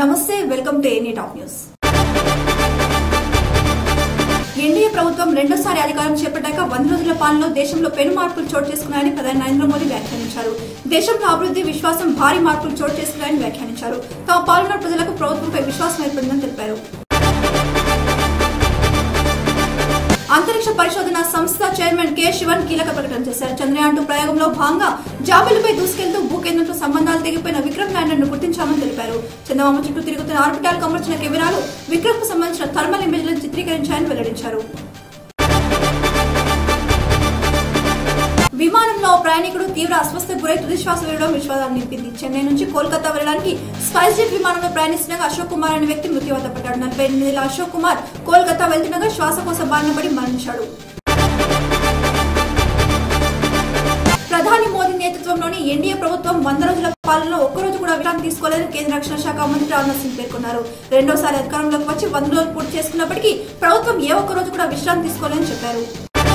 నమస్తే welcome to any top news NDA ప్రభుత్వం రెండోసారి అధికారం చేపట్టాక వంద రోజుల పాలనలో దేశంలో పెను మార్పులు చోటు చేసుకున్నాయని ప్రధాని నరేంద్ర మోదీ వ్యాఖ్యానించారు దేశంలో అభివృద్ధి విశ్వాసం భారీ మార్పులు చోటు చేసుకున్నాయని వ్యాఖ్యానించారు తమ పాలన ప్రజలకు ప్రభుత్వంపై విశ్వాసం ఏర్పడిందని తెలిపారు అంతరిక్ష పరిశోధన సంస్థ చైర్మన్ కె శివన్ కీలక ప్రకటన చేశారు చంద్రయాన్ టూ ప్రయోగంలో భాగంగా జాబిలిపై దూసుకెళ్తూ భూకేంద్రంతో సంబంధాలు తెగిపోయిన విక్రమ్ ల్యాండర్ ను గుర్తించామని తెలిపారు చందమామ చుట్టూ తిరుగుతున్న ఆర్బిటాల్ కమర్చిన కెమెరాలు విక్రమ్ కు సంబంధించిన థర్మల్ ఇమేజ్లను చిత్రీకరించాయని వెల్లడించారు విమానంలో ఓ ప్రయాణికుడు తీవ్ర అస్వస్థకు గురై తుది శ్వాస వేయడం విశ్వాసాన్ని నింపింది చెన్నై నుంచి కోల్కతా వెళ్ళడానికి స్పైస్ జెట్ విమానంలో ప్రయాణిస్తుండగా అశోక్ కుమార్ అనే వ్యక్తి మృత్యువాత పడ్డాడు నలభై ఎనిమిదిల అశోక్ కుమార్ కోల్కతా వెళ్తుండగా శ్వాసకోశ బారిన పడి మరణించాడు ప్రధాని మోదీ నేతృత్వంలోని ఎన్డీఏ ప్రభుత్వం వంద రోజుల పాలనలో ఒక్కరోజు కూడా విరామం తీసుకోలేదని కేంద్ర రక్షణ శాఖ మంత్రి రాజ్నాథ్ సింగ్ పేర్కొన్నారు రెండోసారి అధికారంలోకి వచ్చి వంద రోజులు పూర్తి చేసుకున్నప్పటికీ ప్రభుత్వం ఏ ఒక్క రోజు కూడా విశ్రాంతి తీసుకోలేదని చెప్పారు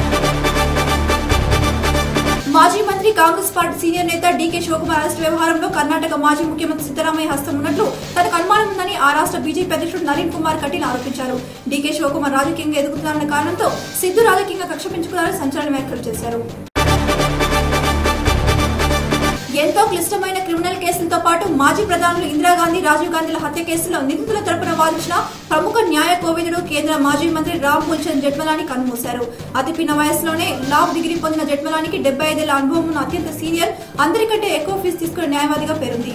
మాజీ మంత్రి కాంగ్రెస్ పార్టీ సీనియర్ నేత డీకే శివకుమార్ అరెస్ట్ వ్యవహారంలో కర్ణాటక మాజీ ముఖ్యమంత్రి సిద్దరామయ్య హస్తం ఉన్నట్లు తనకు అనుమానం ఉందని ఆ రాష్ట్ర బీజేపీ అధ్యక్షుడు నలీన్ కుమార్ కటీల్ ఆరోపించారు డీకే శివకుమార్ రాజకీయంగా ఎదుగుతున్నారన్న కారణంతో సిద్ధు రాజకీయంగా కక్ష పెంచుకున్నారని సంచలన వ్యాఖ్యలు చేశారు ఎంతో క్లిష్టమైన క్రిమినల్ కేసులతో పాటు మాజీ ప్రధానులు ఇందిరాగాంధీ రాజీవ్ గాంధీల హత్య కేసులో నిందితుల తరపున వాదించిన ప్రముఖ న్యాయ కోవిదుడు కేంద్ర మాజీ మంత్రి రామ్ మూల్చంద్ జెట్మలాని కన్మూశారు అతి పిన్న వయసులోనే లా డిగ్రీ పొందిన జెట్మలానికి డెబ్బై ఐదేళ్ల అనుభవం ఉన్న అత్యంత సీనియర్ అందరికంటే ఎక్కువ ఫీజు తీసుకునే న్యాయవాదిగా పేరుంది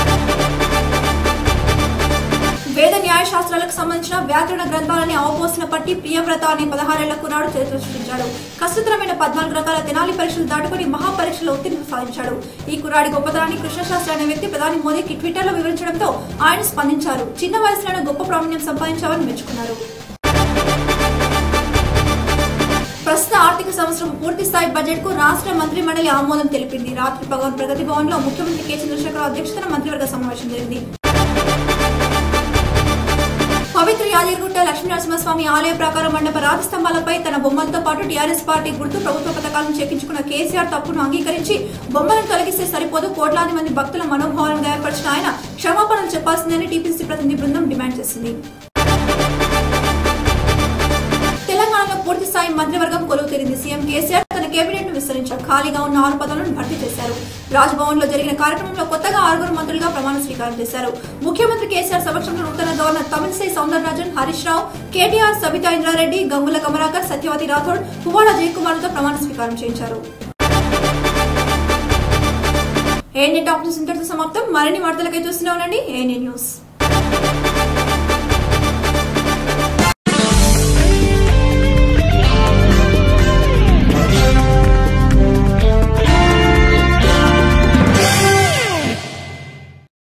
వేద న్యాయ శాస్త్రాలకు సంబంధించిన వ్యాకరణ గ్రంథాలని అవపోసిన పట్టి ప్రియవ్రత అనే పదహారేళ్ల కురాడు చరిత్ర సృష్టించాడు కష్టతరమైన పద్నాలుగు రకాల తెనాలి పరీక్షలు దాటుకుని మహాపరీక్షలో ఉత్తీర్ణత సాధించాడు ఈ కురాడి గొప్పతనాన్ని కృష్ణశాస్త్రి అనే వ్యక్తి ప్రధాని మోదీకి ట్విట్టర్లో వివరించడంతో ఆయన స్పందించారు చిన్న వయసులోనే గొప్ప ప్రావీణ్యం సంపాదించావని మెచ్చుకున్నారు ప్రస్తుత ఆర్థిక సంవత్సరం పూర్తి స్థాయి బడ్జెట్ కు రాష్ట్ర మంత్రి మండలి ఆమోదం తెలిపింది రాత్రి భవన్ ప్రగతి భవన్ లో ముఖ్యమంత్రి కె చంద్రశేఖర్ అధ్యక్షతన మంత్రివర్గ సమావేశం జరిగింది పవిత్ర యాదగిరిగుట్ట లక్ష్మీ నరసింహస్వామి ఆలయ ప్రాకార మండప రాజస్తంభాలపై తన బొమ్మలతో పాటు టీఆర్ఎస్ పార్టీ గుర్తు ప్రభుత్వ పథకాలను చెక్కించుకున్న కేసీఆర్ తప్పును అంగీకరించి బొమ్మలను తొలగిస్తే సరిపోదు కోట్లాది మంది భక్తుల మనోభావాలను గాయపరిచిన ఆయన క్షమాపణలు చెప్పాల్సిందని టీపీసీ ప్రతినిధి బృందం డిమాండ్ చేసింది తెలంగాణలో పూర్తి స్థాయి మంత్రివర్గం కొలువు తీరింది సీఎం కేసీఆర్ తన కేబినెట్ ను విస్తరించారు ఖాళీగా ఉన్న ఆరు పదవులను భర్తీ చేశారు రాజ్భవన్ లో జరిగిన కార్యక్రమంలో కొత్తగా ఆరుగురు మంత్రులుగా ప్రమాణ స్వీకారం చేశారు ముఖ్యమంత్రి కేసీఆర్ సమక్షంలో నూతన గవర్నర్ తమిళిసై సౌందరరాజన్ హరీష్ రావు కేటీఆర్ సబితా ఇంద్రారెడ్డి గంగుల కమలాకర్ సత్యవతి రాథోడ్ పువ్వాడ జయకుమార్లతో ప్రమాణ స్వీకారం చేయించారు ఏఎన్ఏ టాప్ న్యూస్ ఇంతటితో సమాప్తం మరిన్ని వార్తలకై చూస్తూనే ఉండండి ఏఎన్ఏ న్యూస్